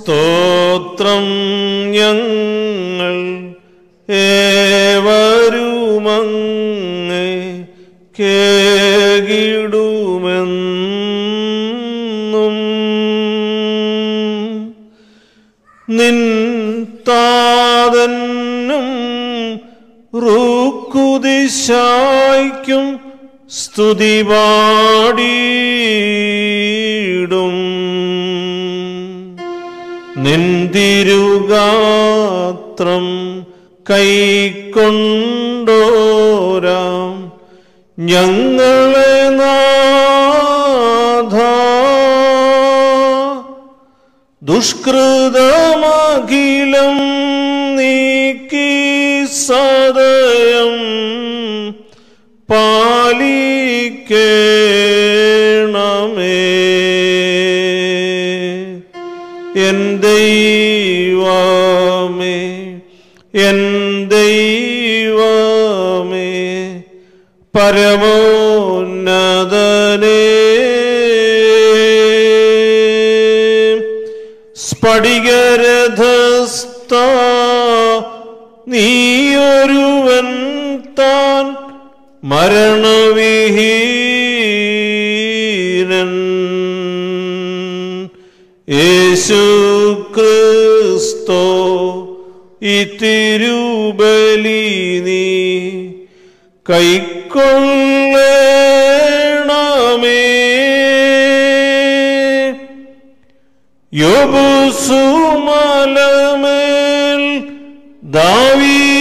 സ്തോത്രം ഞങ്ങൾ ഏവരുമങ്ങേ കേകിടുമെന്നും നിൻ താതന്നും റൂക്കുദിശായ്ക്കും സ്തുതി പാടിയിടും നിന്തിരുഗാത്രം കൈക്കൊണ്ടോരാം ഞങ്ങളെ നാഥ ദുഷ്കൃതമഖിലം നീക്കി സദയം പാലിക്കേണമേ എൻ ദൈവമേ എൻ ദൈവമേ പരമോന്നതനേ സ്ഫടികരഥസ്ഥ നീയൊരുവൻ താൻ മരണവിഹീനൻ യേശു ക്രിസ്തോ ഈ തിരുബലി നീ കൈക്കൊള്ളേണമേ യോബുസുമലമേൽ ദാവീ